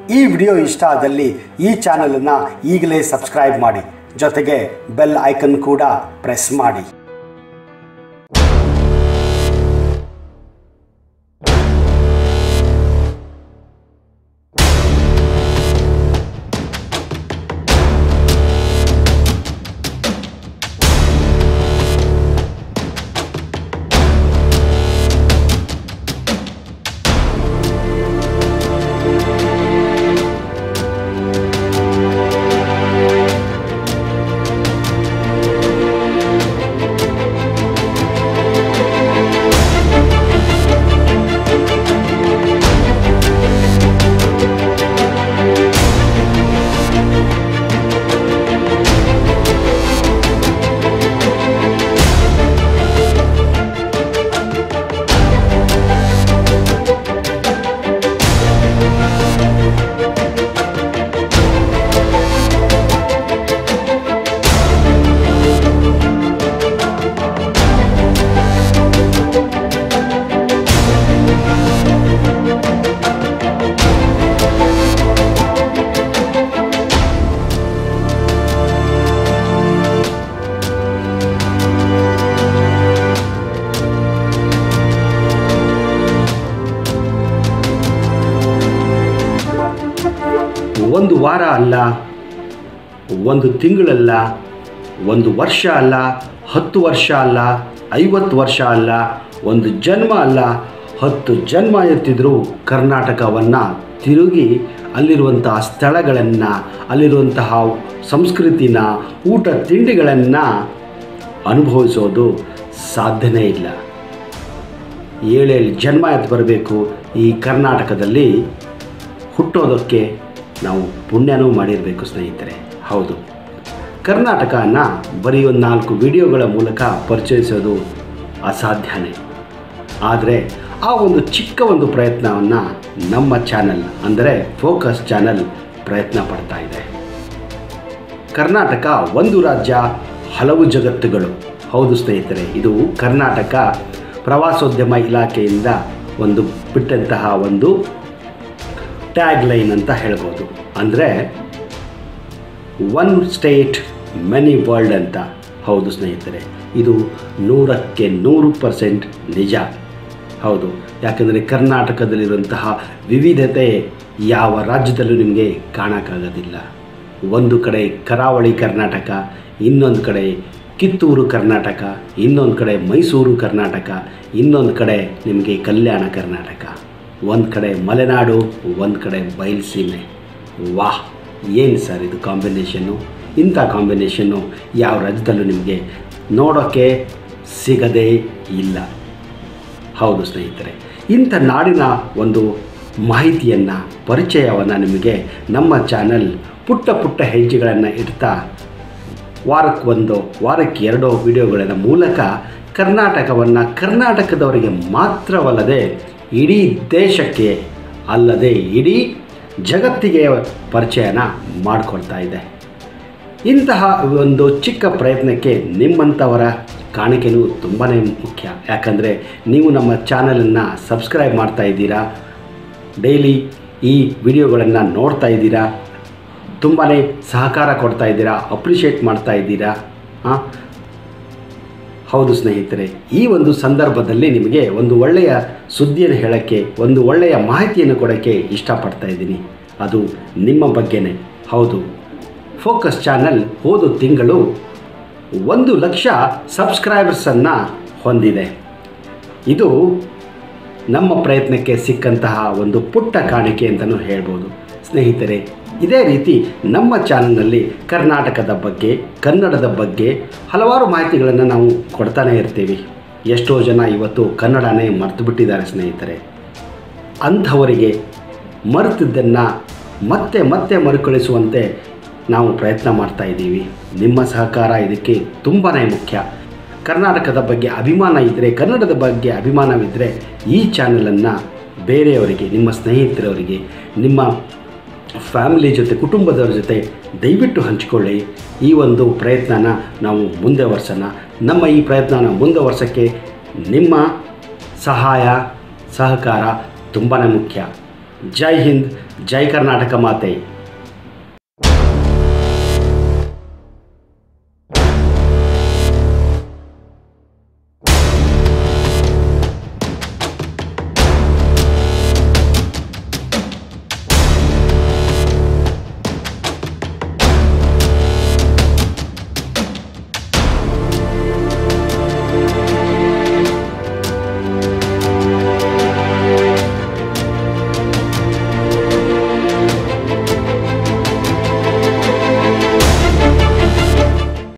ಈ ವಿಡಿಯೋ ಇಷ್ಟ ಆದಲ್ಲಿ ಈ ಚಾನಲನ್ನು ಈಗಲೇ ಸಬ್ಸ್ಕ್ರೈಬ್ ಮಾಡಿ ಜೊತೆಗೆ ಬೆಲ್ ಐಕನ್ ಕೂಡ ಪ್ರೆಸ್ ಮಾಡಿ ಒಂದು ವಾರ ಅಲ್ಲ ಒಂದು ತಿಂಗಳಲ್ಲ ಒಂದು ವರ್ಷ ಅಲ್ಲ ಹತ್ತು ವರ್ಷ ಅಲ್ಲ ಐವತ್ತು ವರ್ಷ ಅಲ್ಲ ಒಂದು ಜನ್ಮ ಅಲ್ಲ ಹತ್ತು ಜನ್ಮ ಎತ್ತಿದ್ರೂ ಕರ್ನಾಟಕವನ್ನು ತಿರುಗಿ ಅಲ್ಲಿರುವಂತಹ ಸ್ಥಳಗಳನ್ನು ಅಲ್ಲಿರುವಂತಹ ಸಂಸ್ಕೃತಿನ ಊಟ ತಿಂಡಿಗಳನ್ನು ಅನುಭವಿಸೋದು ಸಾಧ್ಯನೇ ಇಲ್ಲ ಏಳೇಳು ಜನ್ಮ ಎದ್ದು ಬರಬೇಕು ಈ ಕರ್ನಾಟಕದಲ್ಲಿ ಹುಟ್ಟೋದಕ್ಕೆ ನಾವು ಪುಣ್ಯನೂ ಮಾಡಿರಬೇಕು ಸ್ನೇಹಿತರೆ ಹೌದು ಕರ್ನಾಟಕನ ಬರೀ ಒಂದು ನಾಲ್ಕು ವಿಡಿಯೋಗಳ ಮೂಲಕ ಪರಿಚಯಿಸೋದು ಅಸಾಧ್ಯನೇ ಆದರೆ ಆ ಒಂದು ಚಿಕ್ಕ ಒಂದು ಪ್ರಯತ್ನವನ್ನು ನಮ್ಮ ಚಾನಲ್ ಅಂದರೆ ಫೋಕಸ್ ಚಾನಲ್ ಪ್ರಯತ್ನ ಪಡ್ತಾ ಇದೆ ಕರ್ನಾಟಕ ಒಂದು ರಾಜ್ಯ ಹಲವು ಜಗತ್ತುಗಳು ಹೌದು ಸ್ನೇಹಿತರೆ ಇದು ಕರ್ನಾಟಕ ಪ್ರವಾಸೋದ್ಯಮ ಇಲಾಖೆಯಿಂದ ಒಂದು ಬಿಟ್ಟಂತಹ ಒಂದು ಟ್ಯಾಗ್ ಲೈನ್ ಅಂತ ಹೇಳ್ಬೋದು ಅಂದರೆ ಒನ್ ಸ್ಟೇಟ್ ಮೆನಿ ವರ್ಲ್ಡ್ ಅಂತ ಹೌದು ಸ್ನೇಹಿತರೆ ಇದು ನೂರಕ್ಕೆ ನೂರು ಪರ್ಸೆಂಟ್ ನಿಜ ಹೌದು ಯಾಕಂದರೆ ಕರ್ನಾಟಕದಲ್ಲಿರುವಂತಹ ವಿವಿಧತೆ ಯಾವ ರಾಜ್ಯದಲ್ಲೂ ನಿಮಗೆ ಕಾಣೋಕ್ಕಾಗೋದಿಲ್ಲ ಒಂದು ಕಡೆ ಕರಾವಳಿ ಕರ್ನಾಟಕ ಇನ್ನೊಂದು ಕಡೆ ಕಿತ್ತೂರು ಕರ್ನಾಟಕ ಇನ್ನೊಂದು ಕಡೆ ಮೈಸೂರು ಕರ್ನಾಟಕ ಇನ್ನೊಂದು ಕಡೆ ನಿಮಗೆ ಕಲ್ಯಾಣ ಕರ್ನಾಟಕ ಒಂದು ಕಡೆ ಮಲೆನಾಡು ಒಂದು ಕಡೆ ಬಯಲುಸೀಮೆ ವಾಹ್ ಏನು ಸರ್ ಇದು ಕಾಂಬಿನೇಷನ್ನು ಇಂಥ ಕಾಂಬಿನೇಷನ್ನು ಯಾವ ರಾಜ್ಯದಲ್ಲೂ ನಿಮಗೆ ನೋಡೋಕ್ಕೆ ಸಿಗದೇ ಇಲ್ಲ ಹೌದು ಸ್ನೇಹಿತರೆ ಇಂಥ ನಾಡಿನ ಒಂದು ಮಾಹಿತಿಯನ್ನು ಪರಿಚಯವನ್ನು ನಿಮಗೆ ನಮ್ಮ ಚಾನಲ್ ಪುಟ್ಟ ಪುಟ್ಟ ಹೆಜ್ಜೆಗಳನ್ನು ಇಡ್ತಾ ವಾರಕ್ಕೊಂದು ವಾರಕ್ಕೆ ಎರಡೋ ವಿಡಿಯೋಗಳ ಮೂಲಕ ಕರ್ನಾಟಕವನ್ನು ಕರ್ನಾಟಕದವರಿಗೆ ಮಾತ್ರವಲ್ಲದೆ ಇಡೀ ದೇಶಕ್ಕೆ ಅಲ್ಲದೆ ಇಡೀ ಜಗತ್ತಿಗೆ ಪರಿಚಯನ ಮಾಡಿಕೊಡ್ತಾ ಇದೆ ಇಂತಹ ಒಂದು ಚಿಕ್ಕ ಪ್ರಯತ್ನಕ್ಕೆ ನಿಮ್ಮಂಥವರ ಕಾಣಿಕೆಯೂ ತುಂಬಾ ಮುಖ್ಯ ಯಾಕಂದರೆ ನೀವು ನಮ್ಮ ಚಾನಲನ್ನು ಸಬ್ಸ್ಕ್ರೈಬ್ ಮಾಡ್ತಾ ಇದ್ದೀರಾ ಡೈಲಿ ಈ ವಿಡಿಯೋಗಳನ್ನು ನೋಡ್ತಾ ಇದ್ದೀರಾ ತುಂಬಾ ಸಹಕಾರ ಕೊಡ್ತಾ ಇದ್ದೀರಾ ಅಪ್ರಿಷಿಯೇಟ್ ಮಾಡ್ತಾ ಇದ್ದೀರಾ ಹಾಂ ಹೌದು ಸ್ನೇಹಿತರೆ ಈ ಒಂದು ಸಂದರ್ಭದಲ್ಲಿ ನಿಮಗೆ ಒಂದು ಒಳ್ಳೆಯ ಸುದ್ದಿಯನ್ನು ಹೇಳೋಕ್ಕೆ ಒಂದು ಒಳ್ಳೆಯ ಮಾಹಿತಿಯನ್ನು ಕೊಡೋಕ್ಕೆ ಇಷ್ಟಪಡ್ತಾ ಇದ್ದೀನಿ ಅದು ನಿಮ್ಮ ಬಗ್ಗೆನೇ ಹೌದು ಫೋಕಸ್ ಚಾನಲ್ ಹೋದ ತಿಂಗಳು ಒಂದು ಲಕ್ಷ ಸಬ್ಸ್ಕ್ರೈಬರ್ಸನ್ನು ಹೊಂದಿದೆ ಇದು ನಮ್ಮ ಪ್ರಯತ್ನಕ್ಕೆ ಸಿಕ್ಕಂತಹ ಒಂದು ಪುಟ್ಟ ಕಾಣಿಕೆ ಅಂತಲೂ ಹೇಳ್ಬೋದು ಸ್ನೇಹಿತರೆ ಇದೇ ರೀತಿ ನಮ್ಮ ಚಾನಲ್ನಲ್ಲಿ ಕರ್ನಾಟಕದ ಬಗ್ಗೆ ಕನ್ನಡದ ಬಗ್ಗೆ ಹಲವಾರು ಮಾಹಿತಿಗಳನ್ನು ನಾವು ಕೊಡ್ತಾನೆ ಇರ್ತೀವಿ ಎಷ್ಟೋ ಜನ ಇವತ್ತು ಕನ್ನಡನೇ ಮರೆತು ಬಿಟ್ಟಿದ್ದಾರೆ ಸ್ನೇಹಿತರೆ ಅಂಥವರಿಗೆ ಮರೆತಿದ್ದನ್ನು ಮತ್ತೆ ಮತ್ತೆ ಮರುಕಳಿಸುವಂತೆ ನಾವು ಪ್ರಯತ್ನ ಮಾಡ್ತಾ ಇದ್ದೀವಿ ನಿಮ್ಮ ಸಹಕಾರ ಇದಕ್ಕೆ ತುಂಬಾ ಮುಖ್ಯ ಕರ್ನಾಟಕದ ಬಗ್ಗೆ ಅಭಿಮಾನ ಇದ್ದರೆ ಕನ್ನಡದ ಬಗ್ಗೆ ಅಭಿಮಾನವಿದ್ದರೆ ಈ ಚಾನಲನ್ನು ಬೇರೆಯವರಿಗೆ ನಿಮ್ಮ ಸ್ನೇಹಿತರವರಿಗೆ ನಿಮ್ಮ ಫ್ಯಾಮಿಲಿ ಜೊತೆ ಕುಟುಂಬದವ್ರ ಜೊತೆ ದಯವಿಟ್ಟು ಹಂಚಿಕೊಳ್ಳಿ ಈ ಒಂದು ಪ್ರಯತ್ನನ ನಾವು ಮುಂದೆ ವರ್ಷನ ನಮ್ಮ ಈ ಪ್ರಯತ್ನನ ಮುಂದೆ ವರ್ಷಕ್ಕೆ ನಿಮ್ಮ ಸಹಾಯ ಸಹಕಾರ ತುಂಬಾ ಮುಖ್ಯ ಜೈ ಹಿಂದ್ ಜೈ ಕರ್ನಾಟಕ ಮಾತೆ